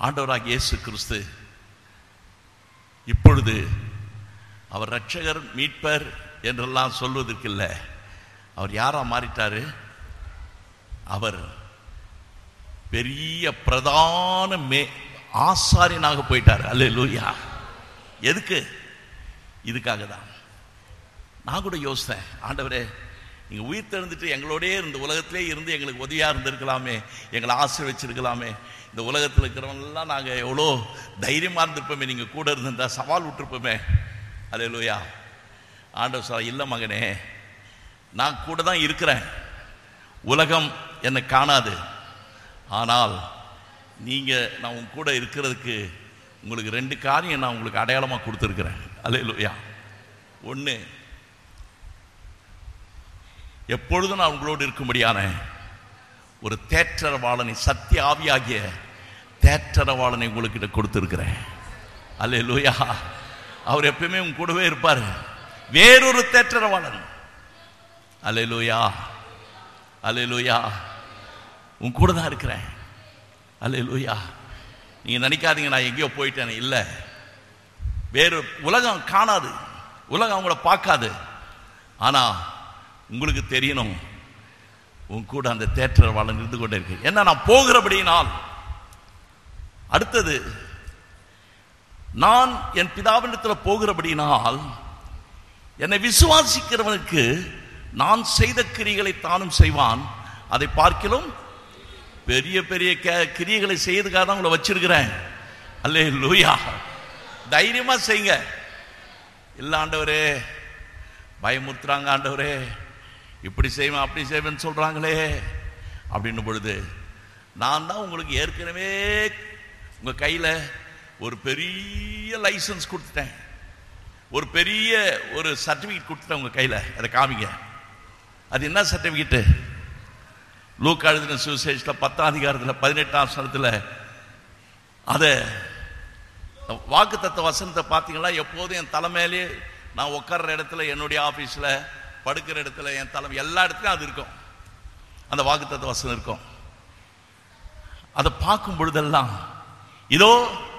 ஆண்டவராக இயேசு கிறிஸ்து இப்பொழுது அவர் ரட்சகர் மீட்பர் என்றெல்லாம் சொல்வதற்கு இல்லை அவர் யாரா மாறிட்டாரு அவர் பெரிய பிரதான மே ஆசாரியனாக போயிட்டார் அல்ல எதுக்கு இதுக்காக தான் நான் கூட யோசித்தேன் ஆண்டவரே நீங்க உயிர் தெரிந்துட்டு எங்களோடயே இந்த உலகத்திலே இருந்து எங்களுக்கு உதவியா இருந்திருக்கலாமே எங்களை ஆசீர்வச்சிருக்கலாமே இந்த உலகத்தில் இருக்கிறவங்கெல்லாம் நாங்க எவ்வளோ தைரியமா இருந்திருப்போமே நீங்க கூட இருந்திருந்தா சவால் விட்டுருப்போமே அல்ல லூயா ஆண்டவர் சார் இல்லை மகனே நான் கூட தான் இருக்கிறேன் உலகம் என்னை காணாது ஆனால் நீங்க நான் உங்க கூட இருக்கிறதுக்கு உங்களுக்கு ரெண்டு காரியம் நான் உங்களுக்கு அடையாளமா கொடுத்துருக்கிறேன் அல்ல ஒன்று எப்பொழுதும் நான் உங்களோடு இருக்கும்படியான ஒரு தேற்றரவாளனை சத்திய ஆவியாகிய தேற்றரவாளனை உங்களுக்கிட்ட கொடுத்துருக்கிறேன் அல்ல லூயா அவர் எப்பயுமே உங்க கூடவே இருப்பார் வேறொரு தேற்றரவாளன் அல்ல லூயா அல்ல லூயா உன் கூட தான் இருக்கிறேன் அல்ல லூயா நீங்க நினைக்காதீங்க நான் எங்கேயோ போயிட்டேன் இல்லை வேறு உலகம் காணாது உலகம் அவங்கள பார்க்காது ஆனா உங்களுக்கு தெரியணும் உன் கூட அந்த தேற்றரவாளன் இருந்து கொண்டே இருக்கு என்ன நான் போகிறபடியினால் அடுத்தது நான் என் பிதாவினிடத்தில் போகிறபடியினால் என்னை விசுவாசிக்கிறவனுக்கு நான் செய்த கிரிகளை தானும் செய்வான் அதை பார்க்கிலும் பெரிய பெரிய க- கிரியைகளை செய்யறதுக்காக தான் உங்களை வச்சிருக்கிறேன் அல்லே லூயா தைரியமா செய்யுங்க இல்ல ஆண்டவரே பயமுறுத்துறாங்க ஆண்டவரே இப்படி செய்வேன் அப்படி செய்வேன்னு சொல்றாங்களே அப்படின்னும் பொழுது நான் தான் உங்களுக்கு ஏற்கனவே உங்க கையில ஒரு பெரிய லைசன்ஸ் கொடுத்துட்டேன் ஒரு பெரிய ஒரு சர்டிபிகேட் கொடுத்துட்டேன் உங்க கையில அதை காமிங்க அது என்ன சர்டிபிகேட்டு லூக்கா எழுதின சுவிசேஷத்தில் பத்தாம் அதிகாரத்தில் பதினெட்டாம் சனத்தில் அதை வாக்கு தத்துவ வசனத்தை பார்த்தீங்களா எப்போதும் என் தலைமையிலே நான் உட்கார்ற இடத்துல என்னுடைய ஆஃபீஸில் படுக்கிற இடத்துல என் தலைமை எல்லா இடத்துலையும் அது இருக்கும் அந்த வாக்கு தத்துவ வசனம் இருக்கும் அதை பார்க்கும் பொழுதெல்லாம் இதோ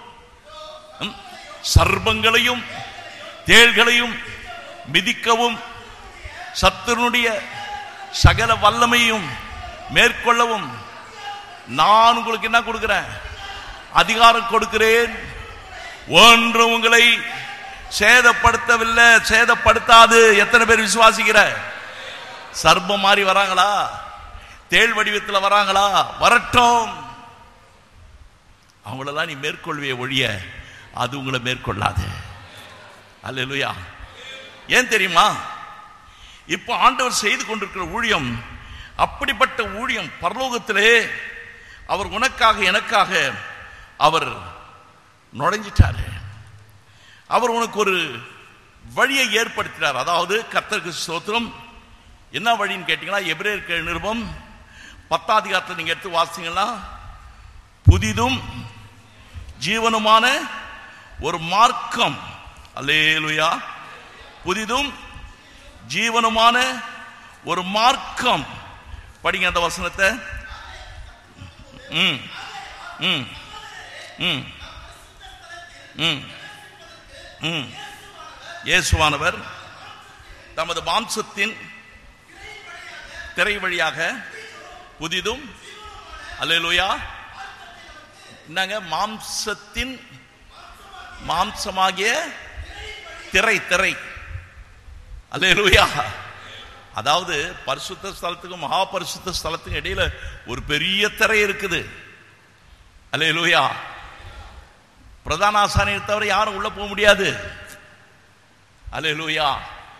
ம், சர்ப்பங்களையும் தேள்களையும் மிதிக்கவும் சத்துருனுடைய சகல வல்லமையும் மேற்கொள்ளவும் நான் உங்களுக்கு என்ன கொடுக்கிறேன் அதிகாரம் கொடுக்கிறேன் ஒன்று உங்களை சேதப்படுத்தவில்லை சேதப்படுத்தாது எத்தனை பேர் விசுவாசிக்கிற சர்ப்பம் மாதிரி வராங்களா தேள் வடிவத்தில் வராங்களா வரட்டும் அவங்களெல்லாம் நீ மேற்கொள்விய ஒழிய அது உங்களை மேற்கொள்ளாது அல்லேலூயா ஏன் தெரியுமா இப்போ ஆண்டவர் செய்து கொண்டிருக்கிற ஊழியம் அப்படிப்பட்ட ஊழியம் பரலோகத்திலே அவர் உனக்காக எனக்காக அவர் நுழைஞ்சிட்டாரு அவர் உனக்கு ஒரு வழியை ஏற்படுத்தினார் அதாவது கர்த்தருக்கு ஸ்தோத்திரம் என்ன வழின்னு கேட்டீங்கன்னா எபிரேயர் நிருபம் பத்தாம் அதிகாரத்தில் நீங்க எடுத்து வாசிங்கன்னா புதிதும் ஜீவனுமான ஒரு மார்க்கம் அல்லேலுயா புதிதும் ஜீவனுமான ஒரு மார்க்கம் படிங்க அந்த வசனத்தை ம் ம் ம் ம் ம் இயேசுவானவர் தமது மாம்சத்தின் திரை வழியாக புதிதும் அல்லேலூயா என்னங்க மாம்சத்தின் மாம்சமாகிய திரை திரை அல்லேலூயா அதாவது பரிசுத்த ஸ்தலத்துக்கும் மகா பரிசுத்த ஸ்தலத்துக்கும் இடையில ஒரு பெரிய திரை இருக்குது அல்லேலூயா பிரதான ஆசாரியை தவிர யாரும் உள்ள போக முடியாது அல்லேலூயா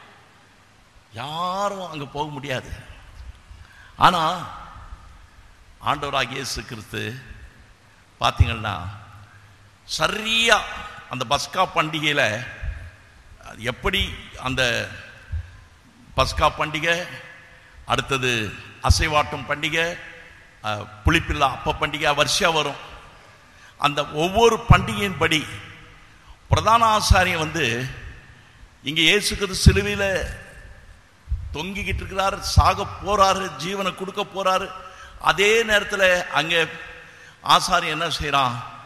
யாரும் அங்க போக முடியாது ஆனா ஆண்டவராகிய இயேசு கிறிஸ்து பார்த்தீங்கன்னா சரியா அந்த பஸ்கா பண்டிகையில எப்படி அந்த பஸ்கா பண்டிகை அடுத்தது அசைவாட்டம் பண்டிகை அஹ், புளிப்பில்லா அப்ப பண்டிகை வருஷம் வரும் அந்த ஒவ்வொரு பண்டிகையின் படி பிரதான ஆசாரியன் வந்து இங்க இயேசு கிறிஸ்து சிலுவையில் தொங்கிக்கிட்டு இருக்கிறார் சாக போறாரு ஜீவனை கொடுக்க போறாரு அதே நேரத்தில் அங்கே ஆசாரியன் என்ன செய்றான்